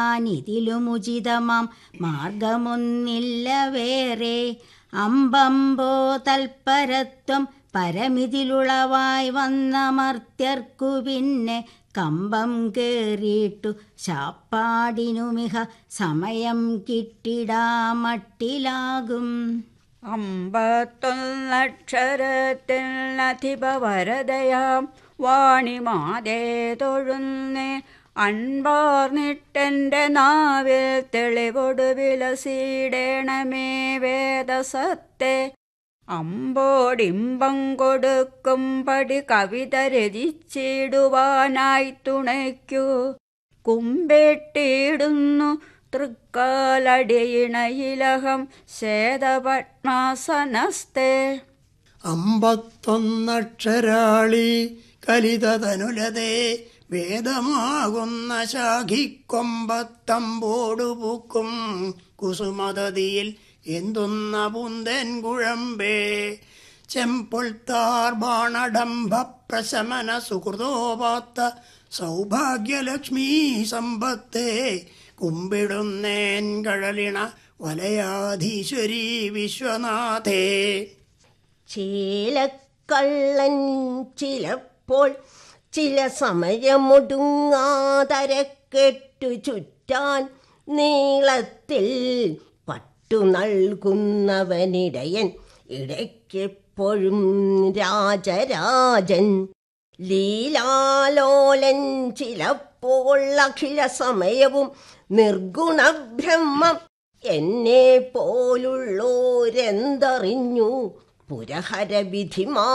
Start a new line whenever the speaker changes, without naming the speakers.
ഇതിലുമുചിതമാം മാർഗമൊന്നില്ല വേറെ അമ്പമ്പോ തൽപരത്വം പരമിതിലുളവായി വന്ന മർത്യർക്കു പിന്നെ കമ്പം കേറിയിട്ടു ശാപ്പാടിനുമിഹ സമയം കിട്ടിടാമട്ടിലാകും
അമ്പത്തൊന്നക്ഷരത്തിൽ അധിപവരതയാം വാണിമാതേ തൊഴുന്നേ അൻപാർന്നിട്ടെൻ്റെ നാവിൽ തെളിവൊടു വിലസിടേണമേ വേദസത്തെ അമ്പോടിമ്പം കൊടുക്കും പടി കവിത രചിച്ചിടുവാനായി തുണയ്ക്കൂ കുമ്പിട്ടിടുന്നു തൃക്കാലടിയിണയിലഹം ശേതപത്മാസനസ്തേ
അമ്പത്തൊന്നക്ഷരാളി കലിതനുലതേ വേദമാകുന്ന ശാഖിക്കൊമ്പത്തമ്പോടു പൂക്കും കുസുമതതിയിൽ എന്തുന്ന പുന്തൻ കുഴമ്പേ ചെമ്പൊൾത്താർ ബാണഡംഭ പ്രശമന സുഹൃതോപാത്ത സൗഭാഗ്യലക്ഷ്മീ സമ്പത്തേ കുമ്പിടുന്നേൻ കഴലിണ വലയാധീശ്വരി വിശ്വനാഥേ
ചീലക്കള്ളൻ ചിലപ്പോൾ ചില സമയമൊടുങ്ങാതരക്കെട്ടു ചുറ്റാൻ നീളത്തിൽ പട്ടു നൽകുന്നവനിടയൻ ഇടയ്ക്കെപ്പോഴും രാജരാജൻ ലീലാലോലൻ ചിലപ്പോൾ അഖില സമയവും നിർഗുണബ്രഹ്മം എന്നെ പോലുള്ളോരെന്തറിഞ്ഞു പുരഹര വിധിമാ